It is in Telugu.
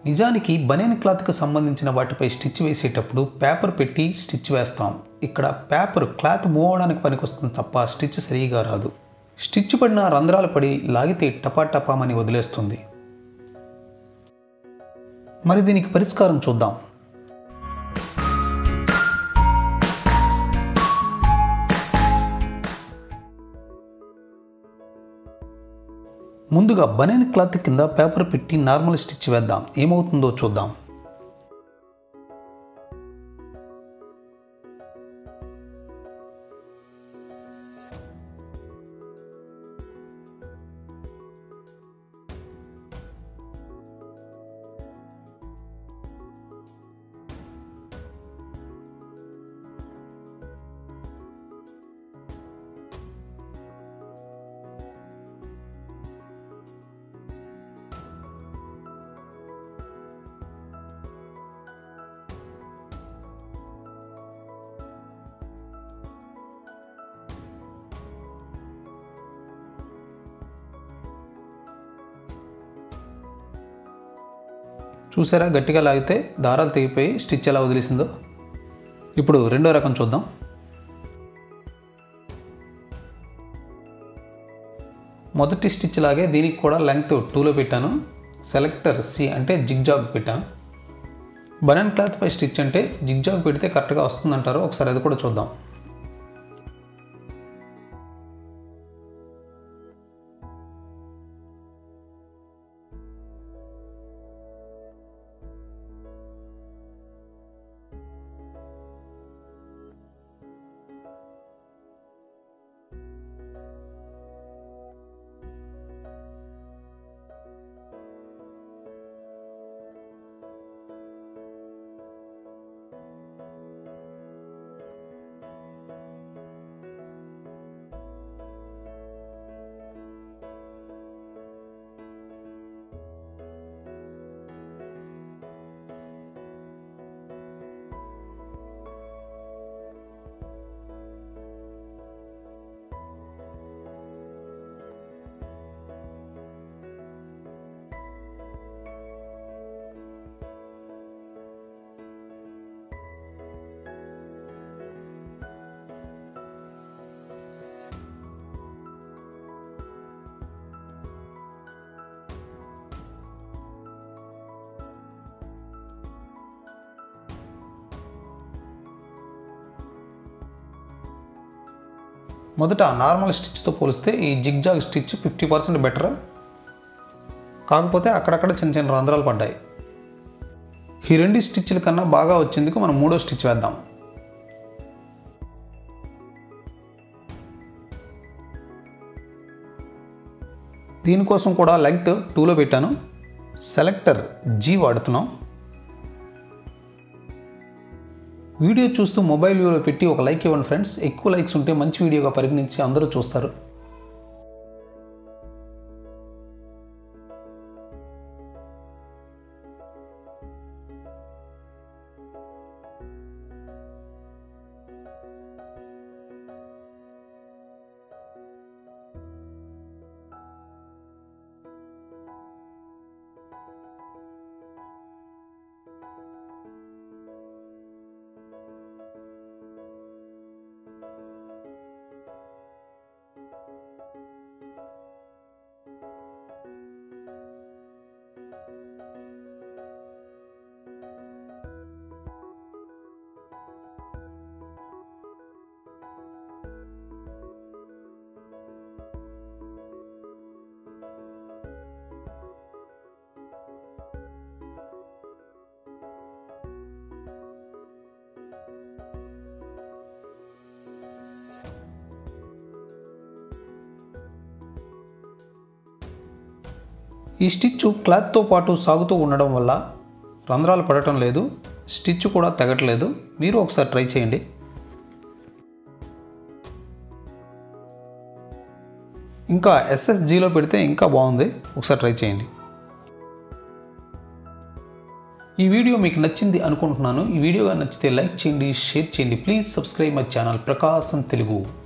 నిజానికి బనియన్ క్లాత్కి సంబంధించిన వాటిపై స్టిచ్ వేసేటప్పుడు పేపర్ పెట్టి స్టిచ్ వేస్తాం ఇక్కడ పేపర్ క్లాత్ మూవ్ అవడానికి పనికొస్తుంది తప్ప స్టిచ్ సరిగా రాదు స్టిచ్ పడిన రంధ్రాలు పడి లాగితే టపా టపామని వదిలేస్తుంది మరి దీనికి పరిష్కారం చూద్దాం ముందుగా బనియన్ క్లాత్ కింద పేపర్ పెట్టి నార్మల్ స్టిచ్ వేద్దాం ఏమవుతుందో చూద్దాం చూసారా గట్టిగా లాగితే దారాలు తెగిపోయి స్టిచ్ ఎలా వదిలేసిందో ఇప్పుడు రెండో రకం చూద్దాం మొదటి స్టిచ్ లాగే దీనికి కూడా లెంగ్త్ టూలో పెట్టాను సెలెక్టర్ సి అంటే జిగ్జాగ్ పెట్టాను బనన్ క్లాత్ పై స్టిచ్ అంటే జిగ్జాగ్ పెడితే కరెక్ట్గా వస్తుందంటారు ఒకసారి అది కూడా చూద్దాం మొదట నార్మల్ స్టిచ్తో పోలిస్తే ఈ zigzag stitch fifty percent better కాకపోతే అక్కడక్కడ చిన్న చిన్న రంధ్రాలు పడ్డాయి ఈ రెండు స్టిచ్ల కన్నా బాగా వచ్చేందుకు మనం మూడో స్టిచ్ వేద్దాం దీనికోసం కూడా లెంగ్త్ టూలో పెట్టాను సెలెక్టర్ జీ వాడుతున్నాం వీడియో చూస్తూ మొబైల్ వ్యూలో పెట్టి ఒక లైక్ ఇవ్వండి ఫ్రెండ్స్ ఎక్కువ లైక్స్ ఉంటే మంచి వీడియోగా పరిగణించి అందరూ చూస్తారు ఈ స్టిచ్ క్లాత్తో పాటు సాగుతూ ఉండడం వల్ల రంధ్రాలు పడటం లేదు స్టిచ్ కూడా తెగట్లేదు మీరు ఒకసారి ట్రై చేయండి ఇంకా ఎస్ఎస్జీలో పెడితే ఇంకా బాగుంది ఒకసారి ట్రై చేయండి ఈ వీడియో మీకు నచ్చింది అనుకుంటున్నాను ఈ వీడియో నచ్చితే లైక్ చేయండి షేర్ చేయండి please subscribe my channel Prakasam Telugu